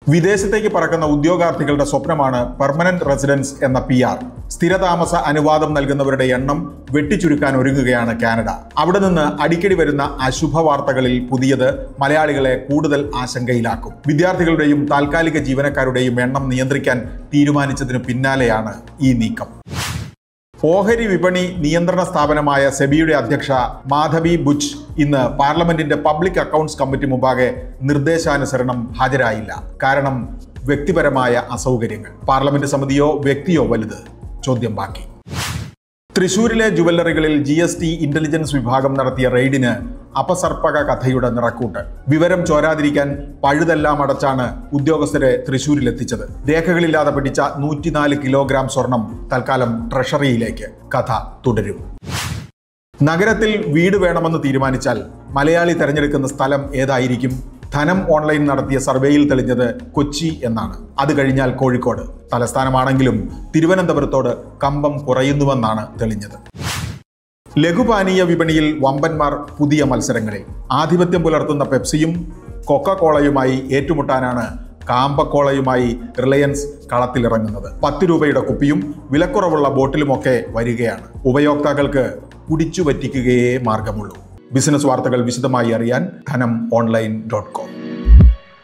വിദേശത്തേക്ക് പറക്കുന്ന ഉദ്യോഗാർത്ഥികളുടെ സ്വപ്നമാണ് പെർമനന്റ് റെസിഡൻസ് എന്ന പി ആർ സ്ഥിരതാമസ അനുവാദം നൽകുന്നവരുടെ എണ്ണം വെട്ടിച്ചുരുക്കാൻ ഒരുങ്ങുകയാണ് കാനഡ അവിടെ നിന്ന് അടിക്കടി വരുന്ന അശുഭ വാർത്തകളിൽ പുതിയത് മലയാളികളെ കൂടുതൽ ആശങ്കയിലാക്കും വിദ്യാർത്ഥികളുടെയും താൽക്കാലിക ജീവനക്കാരുടെയും എണ്ണം നിയന്ത്രിക്കാൻ തീരുമാനിച്ചതിന് പിന്നാലെയാണ് ഈ നീക്കം ഓഹരി വിപണി നിയന്ത്രണ സ്ഥാപനമായ സെബിയുടെ അധ്യക്ഷ മാധവി ബുച്ച് ഇന്ന് പാർലമെന്റിന്റെ പബ്ലിക് അക്കൗണ്ട്സ് കമ്മിറ്റി മുമ്പാകെ നിർദ്ദേശാനുസരണം ഹാജരായില്ല കാരണം വ്യക്തിപരമായ അസൗകര്യങ്ങൾ പാർലമെന്റ് സമിതിയോ വ്യക്തിയോ വലുത് ചോദ്യം ബാക്കി തൃശൂരിലെ ജുവല്ലറികളിൽ ജി എസ് ടി ഇന്റലിജൻസ് വിഭാഗം നടത്തിയ റെയ്ഡിന് അപസർപ്പക കഥയുടെ നിറക്കൂട്ട് വിവരം ചോരാതിരിക്കാൻ പഴുതെല്ലാം അടച്ചാണ് ഉദ്യോഗസ്ഥരെ തൃശൂരിലെത്തിച്ചത് രേഖകളില്ലാതെ പിടിച്ച നൂറ്റിനാല് കിലോഗ്രാം സ്വർണം തൽക്കാലം ട്രഷറിയിലേക്ക് കഥ തുടരും നഗരത്തിൽ വീട് വേണമെന്ന് തീരുമാനിച്ചാൽ മലയാളി തെരഞ്ഞെടുക്കുന്ന സ്ഥലം ഏതായിരിക്കും ധനം ഓൺലൈൻ നടത്തിയ സർവേയിൽ തെളിഞ്ഞത് കൊച്ചി എന്നാണ് അത് കഴിഞ്ഞാൽ കോഴിക്കോട് തലസ്ഥാനമാണെങ്കിലും തിരുവനന്തപുരത്തോട് കമ്പം കുറയുന്നുവെന്നാണ് തെളിഞ്ഞത് ലഘുപാനീയ വിപണിയിൽ വമ്പന്മാർ പുതിയ മത്സരങ്ങളിൽ ആധിപത്യം പുലർത്തുന്ന പെപ്സിയും കൊക്കക്കോളയുമായി ഏറ്റുമുട്ടാനാണ് കാമ്പക്കോളയുമായി റിലയൻസ് കളത്തിലിറങ്ങുന്നത് പത്ത് രൂപയുടെ കുപ്പിയും വിലക്കുറവുള്ള ബോട്ടിലുമൊക്കെ വരികയാണ് ഉപയോക്താക്കൾക്ക് കുടിച്ചു പറ്റിക്കുകയേ മാർഗമുള്ളൂ ബിസിനസ് വാർത്തകൾ വിശദമായി അറിയാൻ ധനം ഓൺലൈൻ ഡോട്ട് കോം